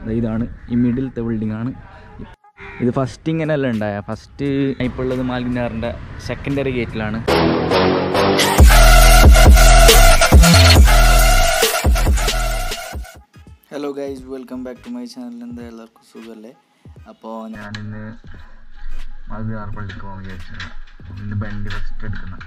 ദാ ഇതാണ് ഈ മിഡിലത്തെ ബിൽഡിംഗ് ആണ് ഇത് ഫസ്റ്റ് ഇങ്ങനെയല്ല ഉണ്ടായ ഫസ്റ്റ് ഇപ്പോൾ ഉള്ളത് മാലിന്യാറിൻ്റെ സെക്കൻഡറി ഗേറ്റിലാണ് hello guys welcome back to my channel എന്താ എല്ലാവർക്കും സുഖമല്ലേ അപ്പോൾ ഞാൻ ഞാനിന്ന് മാലിന്യാർ പള്ളിക്ക് പോകാൻ വിചാരിച്ചത് ഇന്ന് ബണ്ടി ഫസ്റ്റ് എടുക്കുന്ന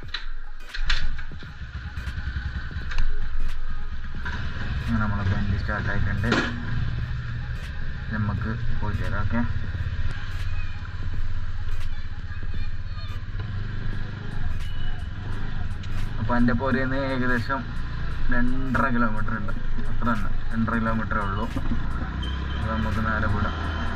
അങ്ങനെ നമ്മളെ ബണ്ടി സ്റ്റാർട്ട് ആയിട്ടുണ്ട് നമുക്ക് പോയിട്ട് വരാം ഓക്കെ അപ്പോൾ എൻ്റെ പോരേന്ന് ഏകദേശം രണ്ടര കിലോമീറ്റർ ഉണ്ട് അത്ര തന്നെ രണ്ടര കിലോമീറ്ററേ ഉള്ളൂ അത് നമുക്ക് നേരെ വിടാം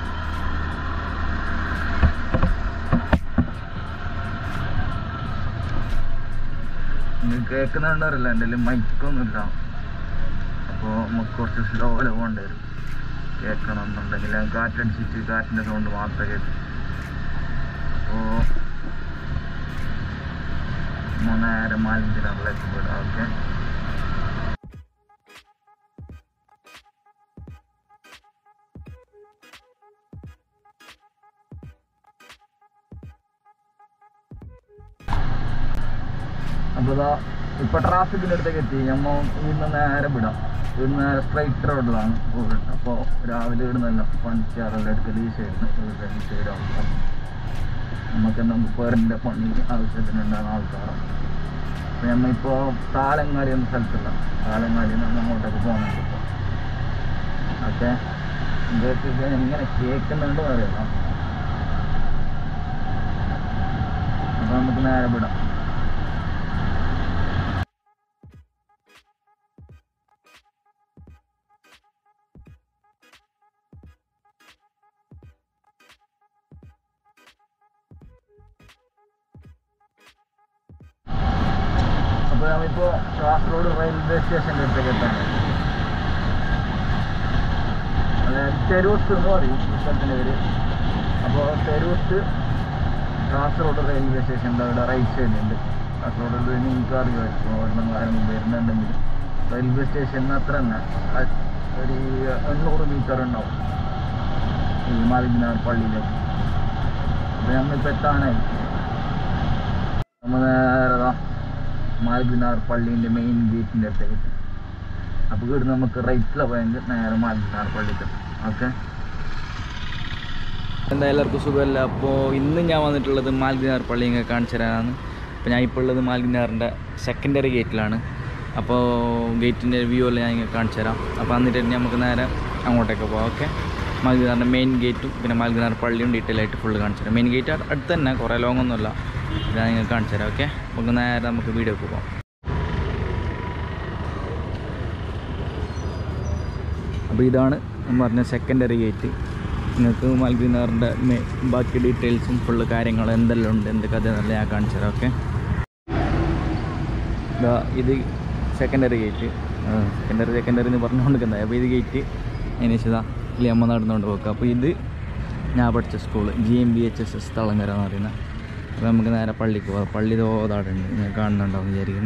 നിങ്ങൾ കേൾക്കുന്നുണ്ടറില്ല എൻ്റെ മൈക്കൊന്നും ഇല്ല അപ്പോൾ നമുക്ക് കുറച്ച് സ്ലോയിൽ പോകേണ്ടി വരും കേൾക്കണം എന്നുണ്ടെങ്കിൽ കാറ്റടിച്ചിട്ട് കാറ്റിൻ്റെ സൗണ്ട് മാത്രമേ കേൾക്കൂ അപ്പോൾ നേരെ മാലിന്യത്തിലേക്ക് വിടാം ഓക്കെ അപ്പോൾ ഇതാ ഇപ്പൊ ട്രാഫിക്കിന്റെ അടുത്തേക്ക് എത്തി നമ്മ ഇവിടുന്ന് നേരെ വിടാം ഇവിടുന്ന് നേരെ സ്ട്രൈറ്റ് റോഡിലാണ് പോകുന്നത് അപ്പോൾ രാവിലെ ഇവിടുന്ന് തന്നെ പണിക്കാറെല്ലാം എടുക്കൽ ഈ സൈഡിന് ഈ സൈഡാവും നമുക്ക് എന്താ പേരിൻ്റെ പണി ആവശ്യത്തിനുണ്ടാകുന്ന ആൾക്കാരാണ് അപ്പോൾ നമ്മ ഇപ്പോൾ താളങ്ങാടി എന്ന സ്ഥലത്തുള്ള താളങ്ങാടി നിന്ന് അങ്ങോട്ടേക്ക് പോകുന്നുണ്ട് ഇപ്പോൾ ഓക്കെ ഇതൊക്കെ എങ്ങനെ കേൾക്കുന്നുണ്ടോ അറിയാം അപ്പോൾ നമുക്ക് നേരെ വിടാം അപ്പോൾ നമ്മളിപ്പോൾ കാസർഗോഡ് റെയിൽവേ സ്റ്റേഷൻ്റെ അടുത്തേക്ക് എത്താൻ അതായത് തെരൂസ് എന്ന് പറയും ഈ സ്ഥലത്തിൻ്റെ പേര് അപ്പോൾ തെരൂസ് കാസർഗോഡ് റെയിൽവേ സ്റ്റേഷൻ്റെ അവിടെ റൈറ്റ് സൈഡിലുണ്ട് കാസർഗോഡ് നിങ്ങൾക്ക് അറിയുമായിരിക്കും അവിടെ നിന്ന് ആരെങ്കിലും വരുന്നുണ്ടെങ്കിൽ റെയിൽവേ സ്റ്റേഷനിൽ അത്ര തന്നെ ആ ഒരു എണ്ണൂറ് മീറ്റർ ഉണ്ടാവും ഈ മാലിന്യനാർ പള്ളിയിലേക്ക് അപ്പോൾ നമ്മളിപ്പോൾ എത്താനായി നമ്മൾ നേരെ ദാ മാൽഗിനാർ പള്ളീൻ്റെ മെയിൻ ഗേറ്റിൻ്റെ അടുത്തേക്ക് എത്തി അപ്പോൾ ഇവിടെ നമുക്ക് റൈറ്റിലെ പോയെങ്കിൽ നേരെ മാൽഗിനാർ പള്ളിക്ക് എത്തും ഓക്കെ എന്താ എല്ലാവർക്കും സുഖമല്ല അപ്പോൾ ഇന്ന് ഞാൻ വന്നിട്ടുള്ളത് മാൽഗിനാർ പള്ളി ഇങ്ങനെ കാണിച്ചു തരാനാണ് അപ്പോൾ ഞാൻ ഇപ്പോൾ ഉള്ളത് മാൽഗിനാറിൻ്റെ സെക്കൻഡറി ഗേറ്റിലാണ് അപ്പോൾ ഗേറ്റിൻ്റെ വ്യൂ എല്ലാം ഞാൻ ഇങ്ങനെ കാണിച്ചു തരാം അപ്പോൾ എന്നിട്ട് നമുക്ക് നേരെ അങ്ങോട്ടേക്ക് പോകാം ഓക്കെ മാൽഗിനാറിൻ്റെ മെയിൻ ഗേറ്റും പിന്നെ മാൽഗിനാർ പള്ളിയും ഡീറ്റെയിൽ ആയിട്ട് ഫുള്ള് കാണിച്ചു തരാം മെയിൻ ഗേറ്റ് അടുത്ത് തന്നെ കുറേ ലോങ് ഒന്നുമില്ല ഞാൻ നിങ്ങൾക്ക് കാണിച്ചു തരാം ഓക്കെ നമുക്ക് നേരെ നമുക്ക് വീഡിയോക്ക് പോകാം അപ്പോൾ ഇതാണ് ഞാൻ പറഞ്ഞ സെക്കൻഡറി ഗേറ്റ് നിങ്ങൾക്ക് മൽഗിനാറിൻ്റെ ബാക്കി ഡീറ്റെയിൽസും ഫുള്ള് കാര്യങ്ങൾ എന്തെല്ലാം ഉണ്ട് എന്ത് കഥ എന്നല്ല ഞാൻ കാണിച്ചു തരാം ഓക്കെ ഇതാ ഇത് സെക്കൻഡറി ഗേറ്റ് സെക്കൻഡറി സെക്കൻഡറി എന്ന് പറഞ്ഞുകൊണ്ടിരിക്കുന്നത് അപ്പോൾ ഇത് ഗേറ്റ് അതിന് ശേഷം ഇതാ ഇതിൽ അമ്മ നടന്നുകൊണ്ട് പോക്കുക അപ്പോൾ ഇത് ഞാൻ പഠിച്ച school G M B H S S Thalangara എന്ന് പറയുന്നത് അപ്പോൾ നമുക്ക് നേരെ പള്ളിക്ക് പോകാം പള്ളി തോതാടുണ്ട് ഞാൻ കാണുന്നുണ്ടാവും വിചാരിക്കുന്നു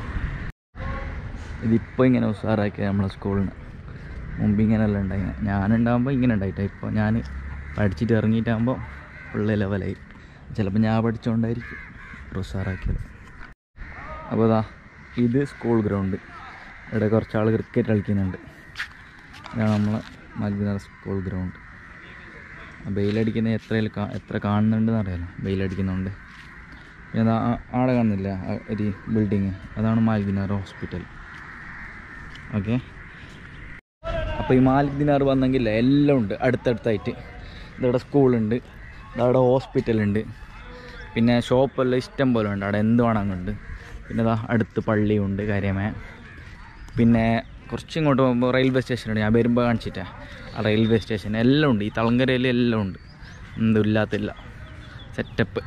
ഇതിപ്പോൾ ഇങ്ങനെ ഉഷാറാക്കിയ നമ്മളെ സ്കൂളിന് മുമ്പ് ഇങ്ങനെയല്ല ഉണ്ടായി ഞാനുണ്ടാകുമ്പോൾ ഇങ്ങനെ ഉണ്ടായിട്ടാ ഇപ്പോൾ ഞാൻ പഠിച്ചിട്ട് ഇറങ്ങിയിട്ടാകുമ്പോൾ ഫുള്ള് ലെവലായി ചിലപ്പോൾ ഞാൻ പഠിച്ചുകൊണ്ടായിരിക്കും ഉഷാറാക്കിയത് അപ്പോൾ ഇതാ ഇത് സ്കൂൾ ഗ്രൗണ്ട് ഇവിടെ കുറച്ച് ആൾ ക്രിക്കറ്റ് കളിക്കുന്നുണ്ട് ഇതാണ് നമ്മളെ മഗ്നർ സ്കൂൾ ഗ്രൗണ്ട് വെയിലടിക്കുന്നത് എത്ര എത്ര കാണുന്നുണ്ടെന്ന് അറിയാലോ വെയിലടിക്കുന്നുണ്ട് പിന്നെ ദാ ആ- ആടെ കാണുന്നില്ല ആ ഒരു ബിൽഡിങ് അതാണ് മാലിക് ഹോസ്പിറ്റൽ ഓക്കെ അപ്പോൾ ഈ മാലിക് ദിനാർ വന്നെങ്കിൽ എല്ലാം ഉണ്ട് അടുത്തടുത്തായിട്ട് ഇവിടെ സ്കൂളുണ്ട് അവിടെ ഹോസ്പിറ്റലുണ്ട് പിന്നെ ഷോപ്പെല്ലാം ഇഷ്ടം പോലെ ഉണ്ട് അവിടെ എന്ത് വേണമെന്നുണ്ട് പിന്നെ ഇതാ അടുത്ത് പള്ളിയുണ്ട് കാര്യമേ പിന്നെ കുറച്ച് ഇങ്ങോട്ട് പോകുമ്പോൾ റെയിൽവേ സ്റ്റേഷനുണ്ട് ഞാൻ വരുമ്പോൾ കാണിച്ചിട്ടാ ആ റെയിൽവേ സ്റ്റേഷൻ എല്ലാം ഉണ്ട് ഈ തളങ്കരയിൽ എല്ലാം ഉണ്ട് എന്തും ഇല്ലാത്തില്ല സെറ്റപ്പ്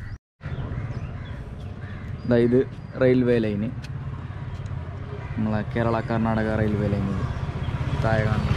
ഇത് റെയിൽവേ ലൈന് നമ്മളെ കേരള കർണാടക റെയിൽവേ ലൈൻ ഇത് താഴെ കാണുന്നത്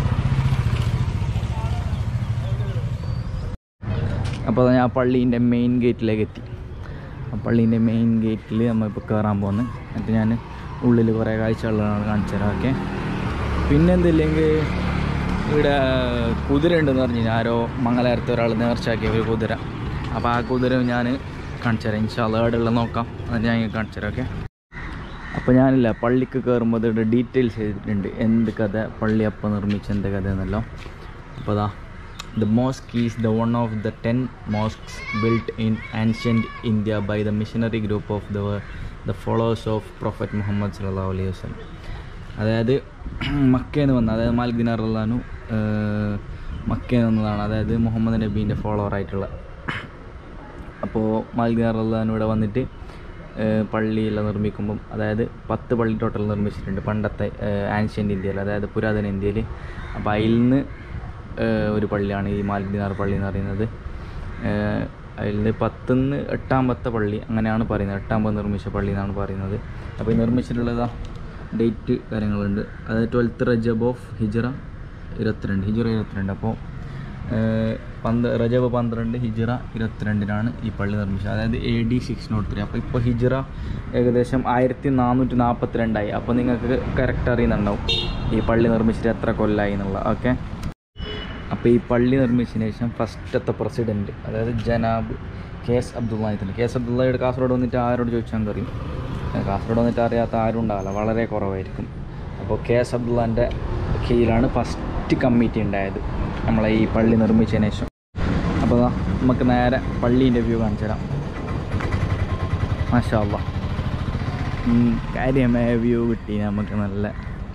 അപ്പോൾ ഞാൻ പള്ളീൻ്റെ മെയിൻ ഗേറ്റിലേക്ക് എത്തി ആ പള്ളീൻ്റെ മെയിൻ ഗേറ്റിൽ നമ്മളിപ്പോൾ കയറാൻ പോകുന്നത് എന്നിട്ട് ഞാൻ ഉള്ളിൽ കുറേ കാഴ്ചകളാണ് കാണിച്ചു തരാം ഓക്കെ പിന്നെ എന്തില്ലെങ്കിൽ ഇവിടെ കുതിര ഉണ്ടെന്ന് പറഞ്ഞു ആരോ മംഗലാരത്തെ ഒരാൾ നേർച്ചയാക്കിയ ഒരു കുതിര അപ്പോൾ ആ കുതിര ഞാൻ കാണിച്ചു തരാം ഇൻഷാല്ല ഏടെയുള്ള നോക്കാം അത് ഞാൻ ഇങ്ങനെ കാണിച്ചു തരാം ഓക്കെ അപ്പോൾ ഞാനില്ല പള്ളിക്ക് കയറുമ്പോൾ അതിൻ്റെ ഡീറ്റെയിൽസ് ചെയ്തിട്ടുണ്ട് എന്ത് കഥ പള്ളി അപ്പം നിർമ്മിച്ച എന്ത് കഥ എന്നല്ലോ അപ്പോൾ അതാ the mosque is the one of the ten mosques built in ancient India by the missionary group of the the followers of prophet Muhammad സല്ലാ അലൈഹി വസ്ലം അതായത് മക്കയിൽ നിന്ന് വന്ന അതായത് മാലിക് ദിനാർ അള്ളഹാനു മക്കയിൽ നിന്നതാണ് അതായത് മുഹമ്മദ് നബീൻ്റെ ഫോളോവർ ആയിട്ടുള്ള അപ്പോൾ മാലിക് ദിനാർ അള്ളഹാനു ഇവിടെ വന്നിട്ട് ഏഹ് പള്ളിയെല്ലാം നിർമ്മിക്കുമ്പം അതായത് പത്ത് പള്ളി ടോട്ടൽ നിർമ്മിച്ചിട്ടുണ്ട് പണ്ടത്തെ ആൻഷ്യൻ്റ് ഇന്ത്യയിൽ അതായത് പുരാതന ഇന്ത്യയിൽ അപ്പോൾ അതിൽ നിന്ന് ഏഹ് ഒരു പള്ളിയാണ് ഈ മാലിക് ദിനാർ പള്ളി എന്ന് പറയുന്നത് ഏഹ് അതിൽ നിന്ന് പത്തുനിന്ന് എട്ടാമത്തെ പള്ളി അങ്ങനെയാണ് പറയുന്നത് എട്ടാമത് നിർമ്മിച്ച പള്ളി എന്നാണ് പറയുന്നത് അപ്പോൾ ഈ നിർമ്മിച്ചിട്ടുള്ളതാ ഡേറ്റ് കാര്യങ്ങളുണ്ട് അതായത് ട്വൽത്ത് റജബ് ഓഫ് ഹിജറ ഇരുപത്തിരണ്ട് ഹിജറ ഇരുപത്തിരണ്ട് അപ്പോൾ ഏഹ് പന്ത് റജബ് പന്ത്രണ്ട് ഹിജറ ഇരുപത്തിരണ്ടിനാണ് ഈ പള്ളി നിർമ്മിച്ചത് അതായത് A D six nought three അപ്പോൾ ഇപ്പോൾ ഹിജറ ഏകദേശം ആയിരത്തി നാനൂറ്റി നാൽപ്പത്തിരണ്ടായി അപ്പോൾ നിങ്ങൾക്ക് കറക്റ്റ് അറിയുന്നുണ്ടാവും ഈ പള്ളി നിർമ്മിച്ചിട്ട് എത്ര കൊല്ലമായി എന്നുള്ള ഓക്കെ അപ്പോൾ ഈ പള്ളി നിർമ്മിച്ചതിന് ശേഷം ഫസ്റ്റത്തെ പ്രസിഡൻറ്റ് അതായത് ജനാബ് കെ എസ് അബ്ദുള്ളാഹിത്തുണ്ട് കെ എസ് അബ്ദുള്ളയുടെ കാസർഗോഡ് വന്നിട്ട് ആരോട് ചോദിച്ചാൽ അറിയും കാസർഗോഡ് വന്നിട്ട് അറിയാത്ത ആരും ഉണ്ടാവില്ല വളരെ കുറവായിരിക്കും അപ്പോൾ കെ എസ് അബ്ദുള്ളാൻ്റെ കീഴിലാണ് ഫസ്റ്റ് കമ്മിറ്റി ഉണ്ടായത് നമ്മളെ ഈ പള്ളി നിർമ്മിച്ചതിന് ശേഷം അപ്പോൾ ദാ നമുക്ക് നേരെ പള്ളീൻ്റെ വ്യൂ കാണിച്ചു തരാം മാഷാ അല്ലാ ഉം, കാര്യമായ വ്യൂ കിട്ടി നമുക്ക് നല്ല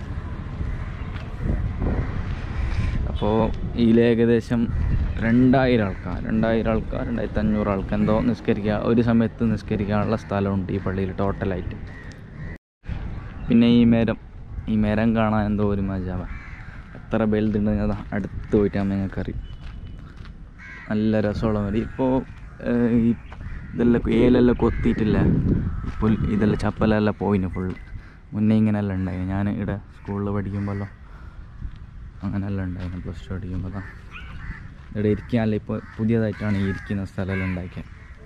അപ്പോൾ ഇതിൽ ഏകദേശം രണ്ടായിരം ആൾക്കാർ രണ്ടായിരം ആൾക്കാർ രണ്ടായിരത്തി അഞ്ഞൂറ് ആൾക്കാർ എന്തോ നിസ്കരിക്കുക ഒരു സമയത്ത് നിസ്കരിക്കാനുള്ള സ്ഥലമുണ്ട് ഈ പള്ളിയിൽ ടോട്ടലായിട്ട് പിന്നെ ഈ മരം ഈ മരം കാണാൻ എന്തോ ഒരു മജാവ എത്ര ബെൽതുണ്ടെങ്കിൽ അത് അടുത്ത് പോയിട്ടാകുമ്പോൾ ഞങ്ങൾക്കറിയും നല്ല രസമുള്ള മതി ഇപ്പോൾ ഈ ഇതെല്ലാം ഏലെല്ലാം കൊത്തിയിട്ടില്ല ഇപ്പോൾ ഇതെല്ലാം ചപ്പലെല്ലാം പോയിന് ഫുള്ള് മുന്നേ ഇങ്ങനെയെല്ലാം ഉണ്ടായി ഞാൻ ഇവിടെ സ്കൂളിൽ പഠിക്കുമ്പോഴല്ലോ അങ്ങനെയെല്ലാം ഉണ്ടായിരുന്നു പ്ലസ് ടു പഠിക്കുമ്പോൾ ദാ ഇവിടെ ഇരിക്കാനല്ല ഇപ്പോൾ പുതിയതായിട്ടാണ് ഈ ഇരിക്കുന്ന സ്ഥലമെല്ലാം ഉണ്ടാക്കിയത്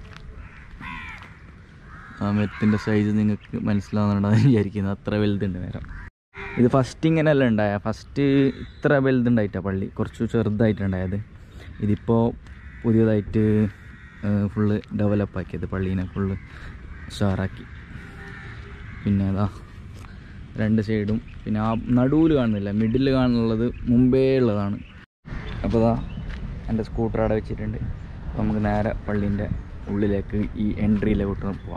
ആ മെറ്റിൻ്റെ സൈസ് നിങ്ങൾക്ക് മനസ്സിലാവുന്നുണ്ടെന്ന് വിചാരിക്കുന്നത് അത്ര വലുതുണ്ട് നേരം ഇത് ഫസ്റ്റ് ഇങ്ങനെയല്ല ഉണ്ടായ ഫസ്റ്റ് ഇത്ര വലുതുണ്ടായിട്ടാണ് പള്ളി കുറച്ച് ചെറുതായിട്ടുണ്ടായത് ഇതിപ്പോൾ പുതിയതായിട്ട് ഫുള്ള് ഡെവലപ്പാക്കിയത് പള്ളീനെ ഫുള്ള് ഉഷാറാക്കി പിന്നെ അതാ രണ്ട് സൈഡും പിന്നെ ആ നടുവിൽ കാണുന്നില്ല മിഡിൽ കാണുന്നുള്ളത് മുമ്പേ ഉള്ളതാണ് അപ്പോൾ ഇതാ എൻ്റെ സ്കൂട്ടർ അവിടെ വെച്ചിട്ടുണ്ട് അപ്പോൾ നമുക്ക് നേരെ പള്ളീൻ്റെ ഉള്ളിലേക്ക് ഈ എൻട്രിയിലോട്ട് പോവാം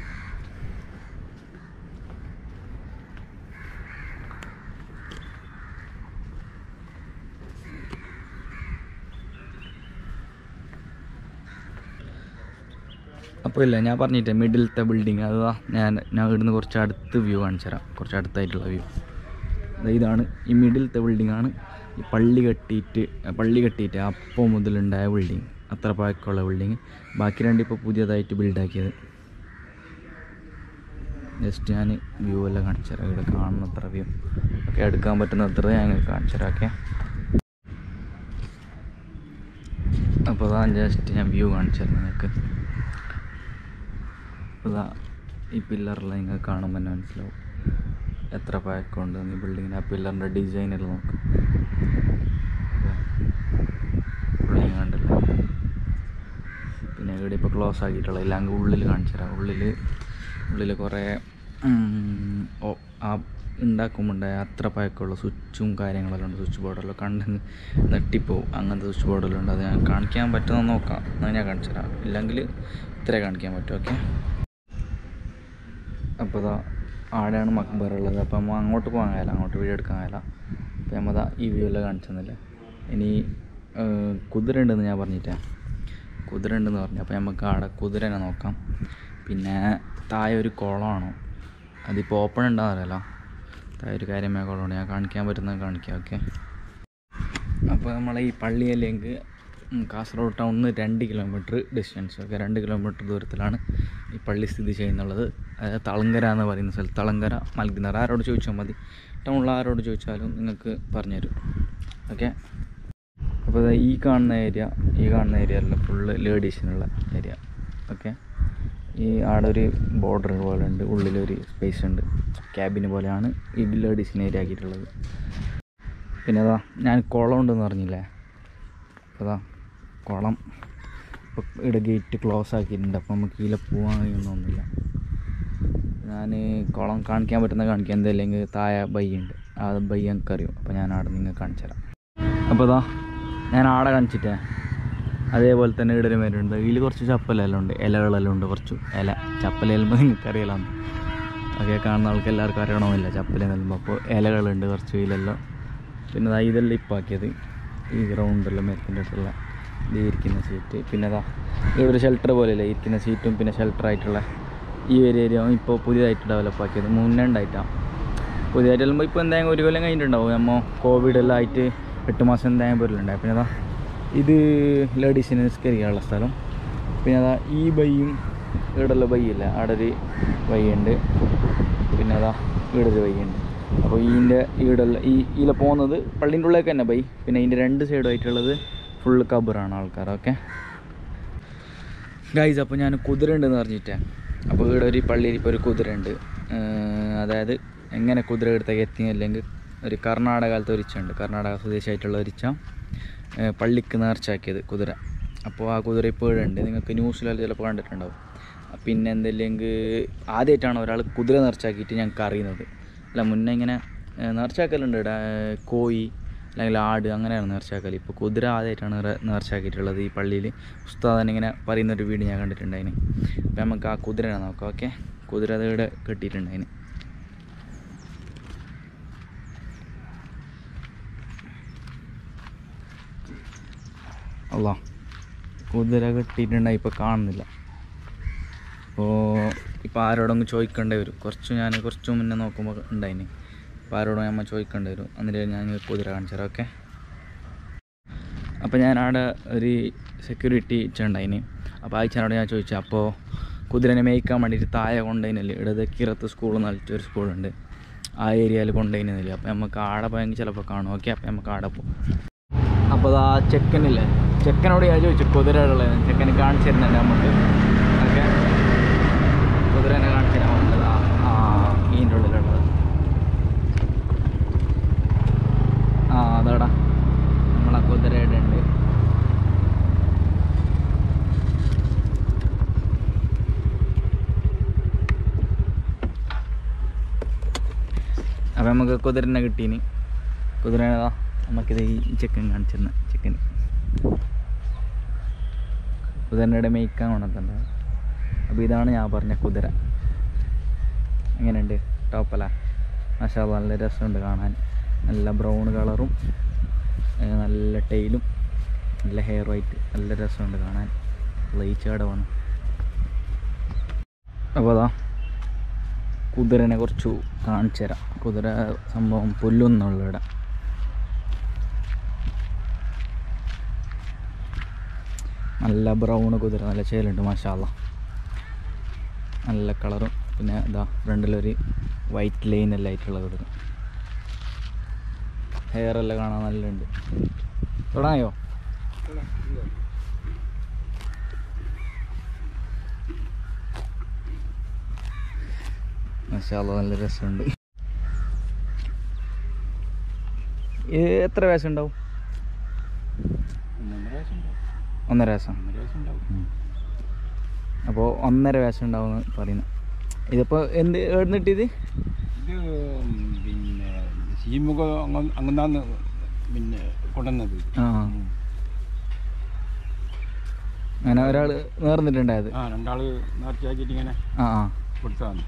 അപ്പോൾ ഇല്ല ഞാൻ പറഞ്ഞിട്ടേ മിഡിലത്തെ ബിൽഡിങ് അതാ ഞാൻ ഞാൻ ഇവിടുന്ന് കുറച്ച് അടുത്ത് വ്യൂ കാണിച്ചു തരാം കുറച്ച് അടുത്തായിട്ടുള്ള വ്യൂ ഇതാണ് ഈ മിഡിലത്തെ ബിൽഡിംഗ് ആണ് ഈ പള്ളി കെട്ടിയിട്ട് പള്ളി കെട്ടിയിട്ട് അപ്പോൾ മുതലുണ്ടായ ബിൽഡിങ് അത്ര പഴക്കമുള്ള ബിൽഡിങ് ബാക്കി രണ്ട് ഇപ്പോൾ പുതിയതായിട്ട് ബിൽഡാക്കിയത് ജസ്റ്റ് ഞാൻ വ്യൂ എല്ലാം കാണിച്ചു തരാം ഇവിടെ കാണുന്ന അത്ര വ്യൂ ഒക്കെ എടുക്കാൻ പറ്റുന്ന അത്ര ഞാൻ കാണിച്ചു തരാം ഓക്കെ അപ്പോൾ അതാ ജസ്റ്റ് ഞാൻ വ്യൂ കാണിച്ചു തരാം നിങ്ങൾക്ക് ഇതാ ഈ പില്ലറെല്ലാം നിങ്ങൾക്ക് കാണുമ്പോൾ തന്നെ മനസ്സിലാവും എത്ര പഴക്കമുണ്ട് ഈ ബിൽഡിങ്ങിന് ആ പില്ലറിൻ്റെ ഡിസൈനെല്ലാം നോക്ക് ബിൽഡിങ് കണ്ടില്ല പിന്നെ ഇവിടെ ഇപ്പോൾ ക്ലോസ് ആക്കിയിട്ടുള്ള എല്ലാം അങ്ങ് ഉള്ളിൽ കാണിച്ചു തരാം ഉള്ളിൽ ഉള്ളിൽ കുറേ ഉം, ഓ ആ ഉണ്ടാക്കുമ്പോണ്ടായ അത്ര പഴക്കമുള്ള സ്വിച്ചും കാര്യങ്ങളെല്ലാം ഉണ്ട് സ്വിച്ച് ബോർഡെല്ലാം കണ്ട് നെട്ടിപ്പോവും അങ്ങനത്തെ സ്വിച്ച് ബോർഡെല്ലാം ഉണ്ട് അത് ഞാൻ കാണിക്കാൻ പറ്റുന്ന നോക്കാം എന്നാൽ ഞാൻ കാണിച്ചു തരാം ഇല്ലെങ്കിൽ ഇത്രേ കാണിക്കാൻ പറ്റും ഓക്കെ അപ്പോൾ ഇതാ ആടെയാണ് മക്ബർ ഉള്ളത് അപ്പോൾ നമ്മൾ അങ്ങോട്ട് പോകാൻ കഴിയില്ല അങ്ങോട്ട് വീഡിയോ എടുക്കാൻ കഴിയില്ല അപ്പോൾ നമ്മൾ ഇതാ ഈ വ്യൂ എല്ലാം കാണിച്ചു തന്നില്ലേ ഇനി ഏഹ്, കുതിര ഉണ്ടെന്ന് ഞാൻ പറഞ്ഞിട്ടേ കുതിര ഉണ്ടെന്ന് പറഞ്ഞു അപ്പോൾ നമുക്ക് ആടെ കുതിരനെ നോക്കാം പിന്നെ താഴെ ഒരു കുളമാണോ അതിപ്പോൾ ഓപ്പൺ ഉണ്ടാകാറില്ലല്ലോ താഴെ ഒരു കാര്യമായ കുളമാണ് ഞാൻ കാണിക്കാൻ പറ്റുന്നത് കാണിക്കാം ഓക്കെ അപ്പോൾ നമ്മളെ ഈ പള്ളിയിലേക്ക് ഉം, കാസർഗോഡ് ടൗണിൽ നിന്ന് രണ്ട് കിലോമീറ്റർ ഡിസ്റ്റൻസ് ഒക്കെ രണ്ട് കിലോമീറ്റർ ദൂരത്തിലാണ് ഈ പള്ളി സ്ഥിതി ചെയ്യുന്നുള്ളത് അതായത് തളങ്കര എന്ന് പറയുന്ന സ്ഥലത്ത് തളങ്കര മൽകിനർ ആരോട് ചോദിച്ചാൽ മതി ടൗണിൽ ആരോട് ചോദിച്ചാലും നിങ്ങൾക്ക് പറഞ്ഞുതരും ഓക്കെ അപ്പോൾ ദാ ഈ കാണുന്ന ഏരിയ ഈ കാണുന്ന ഏരിയ അല്ല ഫുള്ള് ലേഡീസിനുള്ള ഏരിയ ഓക്കെ ഈ ആടെ ഒരു ബോർഡർ പോലെ ഉണ്ട് ഉള്ളിലൊരു സ്പേസ് ഉണ്ട് ക്യാബിന് പോലെയാണ് ഈ ലേഡീസിന് ഏരിയ ആക്കിയിട്ടുള്ളത് പിന്നെ അതാ ഞാൻ കുളം ഉണ്ടെന്ന് പറഞ്ഞില്ലേ അപ്പോൾ അതാ കുളം ഇപ്പോൾ ഇവിടെ ഗേറ്റ് ക്ലോസ് ആക്കിയിട്ടുണ്ട് അപ്പോൾ നമുക്ക് ഇതിലെ പോകാൻ കഴിയുന്നൊന്നുമില്ല ഞാൻ കുളം കാണിക്കാൻ പറ്റുന്ന കാണിക്കാം എന്തല്ലെങ്കിൽ താഴെ ബൈ ഉണ്ട് ആ ബൈ എനിക്ക് അറിയും അപ്പോൾ ഞാൻ അവിടെ നിങ്ങൾക്ക് കാണിച്ചു തരാം അപ്പോൾ ഇതാ ഞാൻ ആടെ കാണിച്ചിട്ടേ അതേപോലെ തന്നെ ഇവിടെ ഒരു മരമുണ്ട് ഇതിൽ കുറച്ച് ചപ്പലെല്ലാം ഉണ്ട് ഇലകളെല്ലാം ഉണ്ട് കുറച്ച് ഇല ചപ്പലെല്ലുമ്പോൾ നിങ്ങൾക്ക് അറിയാലോ ഒക്കെ കാണുന്ന ആൾക്ക് എല്ലാവർക്കും അറിയണമെന്നില്ല ചപ്പല നെല്ലുമ്പോൾ അപ്പോൾ ഇലകളുണ്ട് കുറച്ച് ഇതിലെല്ലാം പിന്നെ ദാ ഇതെല്ലാം ഇപ്പോൾ ആക്കിയത് ഈ ഗ്രൗണ്ടെല്ലാം മരത്തിൻ്റെ അടുത്തുള്ള ഇത് ഇരിക്കുന്ന സീറ്റ് പിന്നെ അതാ ഈ ഒരു ഷെൽട്ടർ പോലെയല്ലേ ഇരിക്കുന്ന സീറ്റും പിന്നെ ഷെൽട്ടർ ആയിട്ടുള്ള ഈ ഒരു ഏരിയ ഇപ്പോൾ പുതിയതായിട്ട് ഡെവലപ്പ് ആക്കിയത് മുന്നേ ഉണ്ടായിട്ടാണ് പുതിയതായിട്ട് വരുമ്പോൾ ഇപ്പോൾ എന്തായാലും ഒരു കൊല്ലം കഴിഞ്ഞിട്ടുണ്ടാവും നമ്മൾ കോവിഡ് എല്ലാം ആയിട്ട് എട്ട് മാസം എന്തായാലും പോലുണ്ടായി പിന്നെ അതാ ഇത് ലേഡീസിന് നിസ്കരിക്കാനുള്ള സ്ഥലം പിന്നെ അതാ ഈ ബൈയും ഇവിടെയുള്ള ബൈ ഇല്ല അവിടെ ഒരു ബൈ ഉണ്ട് പിന്നെ അതാ ഇവിടെ ഒരു ബൈ ഉണ്ട് അപ്പോൾ ഇതിൻ്റെ ഈടുള്ള ഈ ഇതിൽ പോകുന്നത് പള്ളീൻ്റെ ഉള്ളിലേക്ക് തന്നെ ബൈ പിന്നെ ഇതിൻ്റെ രണ്ട് സൈഡുമായിട്ടുള്ളത് ഫുള്ള് കബറാണ് ആൾക്കാർ ഓക്കെ ഗൈസ് അപ്പോൾ ഞാൻ കുതിര ഉണ്ടെന്ന് പറഞ്ഞിട്ടേ അപ്പോൾ ഇവിടെ ഒരു പള്ളിയിൽ ഇപ്പോൾ ഒരു കുതിര ഉണ്ട് അതായത് എങ്ങനെ കുതിര എടുത്തേക്ക് എത്തിയില്ലെങ്കിൽ ഒരു കർണാടകയിലത്തെ ഒരിച്ചുണ്ട് കർണാടക സ്വദേശിയായിട്ടുള്ള ഒരിച്ച ഏഹ് പള്ളിക്ക് നേർച്ചാക്കിയത് കുതിര അപ്പോൾ ആ കുതിര ഇപ്പോൾ ഇവിടെ ഉണ്ട് നിങ്ങൾക്ക് ന്യൂസിലെല്ലാം ചിലപ്പോൾ കണ്ടിട്ടുണ്ടാവും പിന്നെ എന്തെല്ലെങ്കിൽ ആദ്യമായിട്ടാണ് ഒരാൾ കുതിര നേർച്ചാക്കിയിട്ട് ഞങ്ങൾക്ക് അറിയുന്നത് അല്ല മുന്നേ ഇങ്ങനെ ഏഹ് നേർച്ചാക്കലുണ്ട് ഇവിടെ ഏഹ് കോഴി അല്ലെങ്കിൽ ആട് അങ്ങനെയാണ് നേർച്ചാക്കൽ ഇപ്പോൾ കുതിര ആദ്യമായിട്ടാണ് റ- നേർച്ചാക്കിയിട്ടുള്ളത് ഈ പള്ളിയിൽ ഉസ്താദൻ ഇങ്ങനെ പറയുന്നൊരു വീഡിയോ ഞാൻ കണ്ടിട്ടുണ്ടായിന് അപ്പോൾ നമുക്ക് ആ കുതിരനെ നോക്കാം ഓക്കെ കുതിര അത് ഇവിടെ കെട്ടിയിട്ടുണ്ടായിന് അല്ല കുതിര കെട്ടിയിട്ടുണ്ടായി ഇപ്പോൾ കാണുന്നില്ല അപ്പോൾ ഇപ്പോൾ ആരോടൊന്ന് ചോദിക്കേണ്ടി വരും കുറച്ച് ഞാൻ കുറച്ച് മുന്നേ നോക്കുമ്പോൾ ഉണ്ടായിന് അപ്പോൾ ആരോടും നമ്മൾ ചോദിക്കേണ്ടി വരും എന്നിട്ട് ഞാൻ നിങ്ങൾക്ക് കുതിര കാണിച്ചു തരാം ഓക്കെ അപ്പോൾ ഞാൻ അവിടെ ഒരു സെക്യൂരിറ്റി ഉണ്ടായിന് അപ്പോൾ അയച്ചനോട് ഞാൻ ചോദിച്ചു അപ്പോൾ കുതിരനെ മേയ്ക്കാൻ വേണ്ടിയിട്ട് താഴെ കൊണ്ടുപോയിനല്ലേ ഇവിടെ കിറത്ത് സ്കൂൾ എന്ന് പറഞ്ഞിട്ട് ഒരു സ്കൂളുണ്ട് ആ ഏരിയയിൽ കൊണ്ടുപോയിനില്ല അപ്പോൾ നമുക്ക് ആടെ പോയെങ്കിൽ ചിലപ്പോൾ കാണും ഓക്കെ അപ്പോൾ നമുക്ക് ആടെ പോകും അപ്പോൾ ആ ചെക്കനില്ലേ ചെക്കനോട് ഞാൻ ചോദിച്ചു കുതിരയുള്ളത് ചെക്കന് കാണിച്ചു തരുന്നുണ്ട് നമുക്ക് ഓക്കെ കുതിരനെ കാണിച്ചു തരാൻ വേണ്ടത് ആ ആ ഇതിൻ്റെ ഉള്ളിലുള്ളത് ആ അതാടാ നമ്മളെ കുതിരയുടെ ഉണ്ട് അപ്പം നമുക്ക് കുതിരനെ കിട്ടീന് കുതിരനേതാ നമുക്കിത് ഈ ചെക്കൻ കാണിച്ചിരുന്ന ചെക്കന് കുതിരൻ്റെ മേയ്ക്കാൻ കൊണ്ടുവന്നിട്ടുണ്ട് അപ്പോൾ ഇതാണ് ഞാൻ പറഞ്ഞ കുതിര എങ്ങനെയുണ്ട് ടോപ്പല്ല മഷാ നല്ല രസമുണ്ട് കാണാൻ നല്ല ബ്രൗൺ കളറും ഏർ നല്ല ടൈലും നല്ല ഹെയർ വൈറ്റ് നല്ല രസമുണ്ട് കാണാൻ ലയിച്ചാടമാണ് അപ്പോൾ അതാ കുതിരനെ കുറച്ച് കാണിച്ചു തരാം കുതിര സംഭവം പുല്ലൊന്നുള്ള ഇവിടെ നല്ല ബ്രൗൺ കുതിര നല്ല ചേലുണ്ട് മാഷാല്ല നല്ല കളറും പിന്നെ ഇതാ ഫ്രണ്ടിലൊരു വൈറ്റ് ലൈൻ എല്ലാം ആയിട്ടുള്ള കുതിര ഹെയർ എല്ലാം കാണാൻ നല്ലുണ്ട് തുടങ്ങായോ മാഷാല്ല നല്ല രസമുണ്ട് ഇത് എത്ര വയസ്സ് ഉണ്ടാവും ഒന്നര വയസ്സാ അപ്പോൾ ഒന്നര വയസ്സ് ഉണ്ടാവും പറയുന്നു ഇതിപ്പോൾ എന്ത് എഴുന്നിട്ടിത് ഇത് പിന്നെ ശീമുഖ അങ്ങന്നാന്ന് പിന്നെ കൊണ്ടുവന്നത് ആ അങ്ങനെ ഒരാൾ നേർന്നിട്ടുണ്ടായത് ആ രണ്ടാള് നേർച്ചയാക്കിയിട്ട് ഇങ്ങനെ ആ ആ കൊടുത്തതാണ്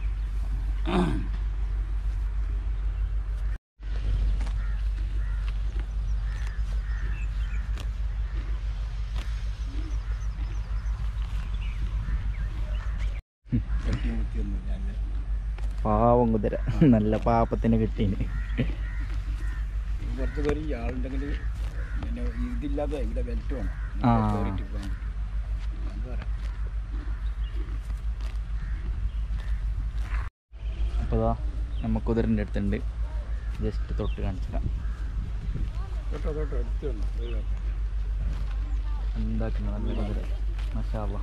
കെട്ടിയും കുത്തിയൊന്നുമില്ല അതിന്റെ. പാവം കുതിര നല്ല പാപ്പത്തിന് കിട്ടീന് പുറത്ത് കയറി ആളുണ്ടെങ്കിൽ പിന്നെ ഇതില്ലാതെ ഇവിടെ ബെൽറ്റ് വേണം ആ. കയറിയിട്ട് പോകാൻ പറ്റും. അത് പറയാം. അപ്പോൾ ഇതാ നമ്മ കുതിരൻ്റെ അടുത്തുണ്ട് ജസ്റ്റ് തൊട്ട് കാണിച്ചിടാം തൊട്ടോ തൊട്ടോ എടുത്ത് വേണം ഒഴിവാക്കാം. എന്താക്കുന്നു നല്ല കുതിര മഷാല്ല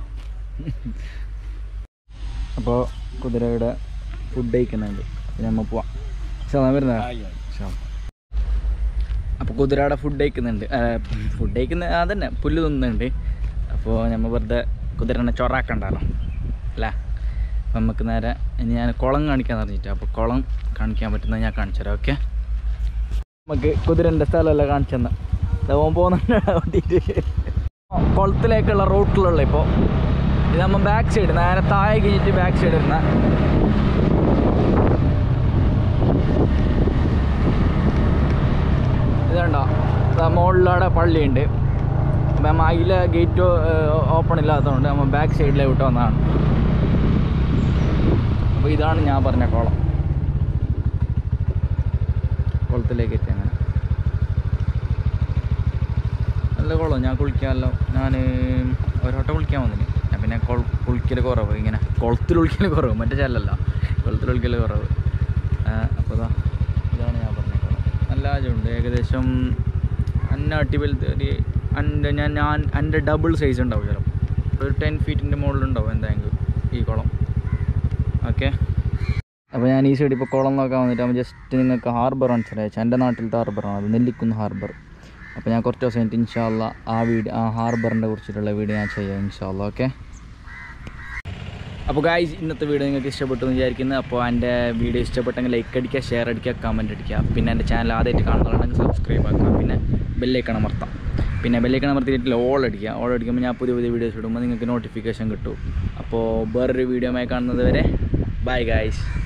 അപ്പോൾ കുതിരയുടെ ഫുഡ് കഴിക്കുന്നുണ്ട് പിന്നെ നമ്മൾ പോവാം ശാ വരുന്ന ആയി, ആയി. അപ്പോൾ കുതിരയുടെ ഫുഡ് കഴിക്കുന്നുണ്ട് ഫുഡ് കഴിക്കുന്ന അതന്നെ പുല്ല് തിന്നുന്നുണ്ട് അപ്പോൾ നമ്മൾ വെറുതെ കുതിരനെ ചൊറാക്കണ്ടല്ലോ അല്ല അപ്പം നമുക്ക് നേരെ ഇനി ഞാൻ കുളം കാണിക്കാൻ പറഞ്ഞിട്ട് അപ്പോൾ കുളം കാണിക്കാൻ പറ്റുന്നത് ഞാൻ കാണിച്ചു തരാം ഓക്കെ നമുക്ക് കുതിരൻ്റെ സ്ഥലമല്ല കാണിച്ചു തന്നെ ഓൻ പോകുന്നുണ്ട് ഓട്ടിട്ട് കുളത്തിലേക്കുള്ള റൂട്ടിലുള്ള ഇപ്പോൾ ഇത് നമ്മൾ ബാക്ക് സൈഡ് നേരെ താഴെ കഴിഞ്ഞിട്ട് ബാക്ക് സൈഡ് ഇരുന്ന ഇതുണ്ടോ മുകളിലവിടെ പള്ളിയുണ്ട് അപ്പം നമ്മൾ അതിലെ ഗേറ്റ് ഓപ്പൺ ഇല്ലാത്തതുകൊണ്ട് നമ്മൾ ബാക്ക് സൈഡിലെ വിട്ട് വന്നതാണ് അപ്പോൾ ഇതാണ് ഞാൻ പറഞ്ഞ കുളം കുളത്തിലേക്ക് എത്തി അങ്ങനെ നല്ല കുളം ഞാൻ കുളിക്കാമല്ലോ ഞാൻ ഒരോട്ടം കുളിക്കാൻ വന്നിന് ഞാൻ പിന്നെ കുൾ കുളിക്കൽ കുറവ് ഇങ്ങനെ കുളത്തിൽ കുളിക്കൽ കുറവ് മറ്റേ ചെല്ലല്ല കുളത്തിൽ കുളിക്കൽ കുറവ് അപ്പോൾ ഇതാ ഇതാണ് ഞാൻ പറഞ്ഞ കുളം നല്ല ആജമുണ്ട് ഏകദേശം അന്ന അടിപൊളി ഒരു എൻ്റെ ഞാൻ ഞാൻ എൻ്റെ ഡബിൾ സൈസ് ഉണ്ടാവും ചിലപ്പോൾ ഒരു ടെൻ ഫീറ്റിൻ്റെ മുകളിലുണ്ടാവും എന്തായെങ്കിലും ഈ കുളം ഓക്കെ അപ്പോൾ ഞാൻ ഈ സൈഡ് ഇപ്പോൾ കുളം നോക്കാൻ വന്നിട്ട് അപ്പോൾ ജസ്റ്റ് നിങ്ങൾക്ക് ഹാർബർ കാണിച്ചു തരാം എൻ്റെ നാട്ടിലത്തെ ഹാർബറാണ് അത് നെല്ലിക്കുന്ന് ഹാർബർ അപ്പോൾ ഞാൻ കുറച്ച് ദിവസം കഴിഞ്ഞിട്ട് ഇൻഷാല്ല ആ വീഡിയോ ആ ഹാർബറിനെ കുറിച്ചിട്ടുള്ള വീഡിയോ ഞാൻ ചെയ്യാം ഇൻഷാല്ല ഓക്കെ അപ്പോൾ ഗായ്സ് ഇന്നത്തെ വീഡിയോ നിങ്ങൾക്ക് ഇഷ്ടപ്പെട്ടു എന്ന് വിചാരിക്കുന്നു അപ്പോൾ എൻ്റെ വീഡിയോ ഇഷ്ടപ്പെട്ടെങ്കിൽ ലൈക്ക് അടിക്കുക ഷെയർ അടിക്കുക കമൻറ്റ് അടിക്കുക പിന്നെ എൻ്റെ ചാനൽ ആദ്യമായിട്ട് കാണുന്നുണ്ടെങ്കിൽ സബ്സ്ക്രൈബ് ആക്കുക പിന്നെ ബെല്ലൈക്കണം അമർത്താം പിന്നെ ബെല്ലൈക്കണം അമർത്തിയിട്ട് ഓൾ അടിക്കുക ഓൾ അടിക്കുമ്പോൾ ഞാൻ പുതിയ പുതിയ വീഡിയോസ് ഇടുമ്പോൾ നിങ്ങൾക്ക് നോട്ടിഫിക്കേഷൻ കിട്ടും അപ്പോൾ വേറൊരു വീഡിയോ ആയി കാണുന്നത് വരെ ബൈ ഗായ്സ്